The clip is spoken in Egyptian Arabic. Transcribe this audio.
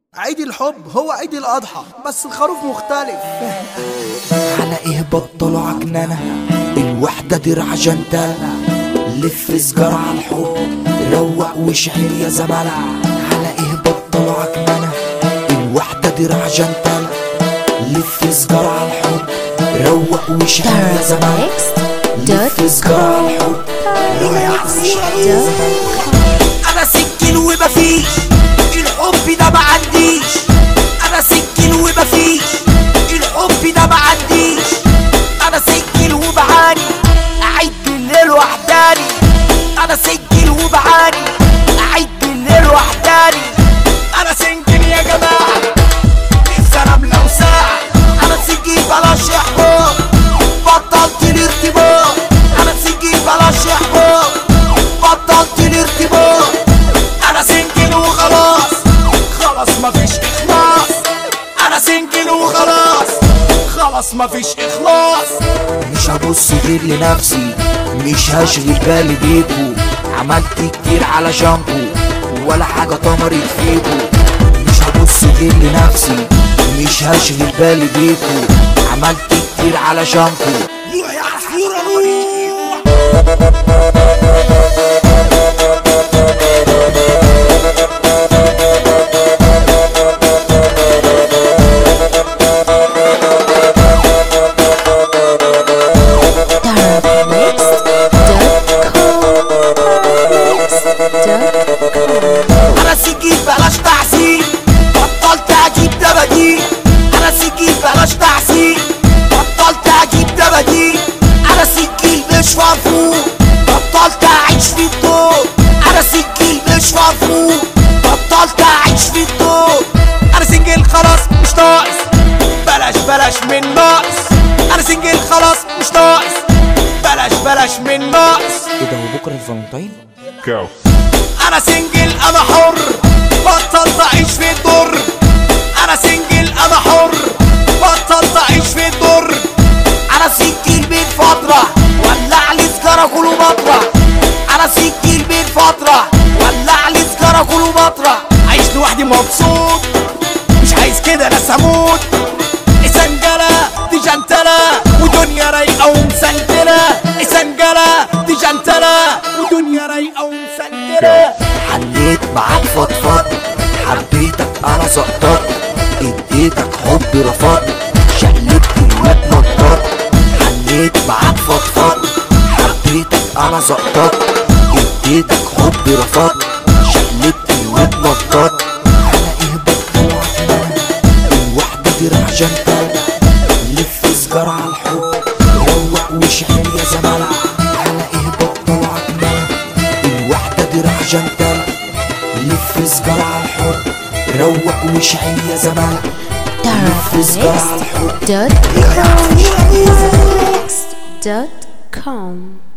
عيد الحب هو عيد الأضحى بس الخروف مختلف على ايه بطلوا عكننة الوحدة درع جنتالة لف سجارة على الحب روق وشعل يا زمالة على ايه بطلوا عكننة الوحدة درع جنتالة لف سجارة على الحب روق وشعل يا زمالة لف سجارة على الحب روق وشعل يا زمالة انا سكين ومفيش الحب ده ما عنديش انا سكين ومفيش الحب ده ما عنديش انا سجل وبعاني اعيد بالليل وحداني انا سجل وبعاني اعيد بالليل وحداني انا سنجل يا جماعه السلام لو ساعه انا سجل بلاش احباط بطلت الارتباط انا سجل بلاش احباط بطلت الارتباط انا سنجل وخلاص خلاص مفيش اخلاص انا سنجل وخلاص خلاص مفيش اخلاص مش هبص غير لنفسي مش هشغل بالي بيكو عملت كتير علشانكو ولا حاجة طمرت فيكو مش هبص غير لنفسي مش هشغل بالي بيكو عملت كتير علشانكو روح يا عصفورة روح انا سجيت بلاش تعسير بطلت اجيب دباديل انا سجيت بلاش تعسير بطلت اجيب دباديل انا سجيل مش مرفوض بطلت اعيش في الدور انا سجيل مش مرفوض بطلت اعيش في الدور انا سنجل خلاص مش ناقص بلاش بلاش من ناقص انا سنجل خلاص مش ناقص بلاش بلاش من ناقص ايه ده هو بكرة الفالنتين؟ Go. انا سنجل انا حر بطلت اعيش في الدر انا سنجل انا حر بطلت اعيش في الدر انا سجل من فترة ولع لي سجارة كله مطرح انا سجل من فترة ولع لي سجارة كله مطرح عايش لوحدي مبسوط مش عايز كده ناس هموت سنجلة دي جنتلة ودنيا رايقة ومسندلة سنجلة دي جنتلة ودنيا رايقة ومسندلة حنيت معاك فضفض حبيتك انا سقطت اديتك حب رفض شقلبت الواد نطط حنيت معاك فضفض حبيتك انا سقطت اديتك حب رفض شقلبت الواد نطط على ايه بطلع الوحدة درع جنتالة لف سجارة على الحب روق وشعل يا زمالة على ايه بطلع الوحدة درع جنتالة لف سجارة على الحب روق وشعل يا زمالة لف سجارة على الحب Dot com.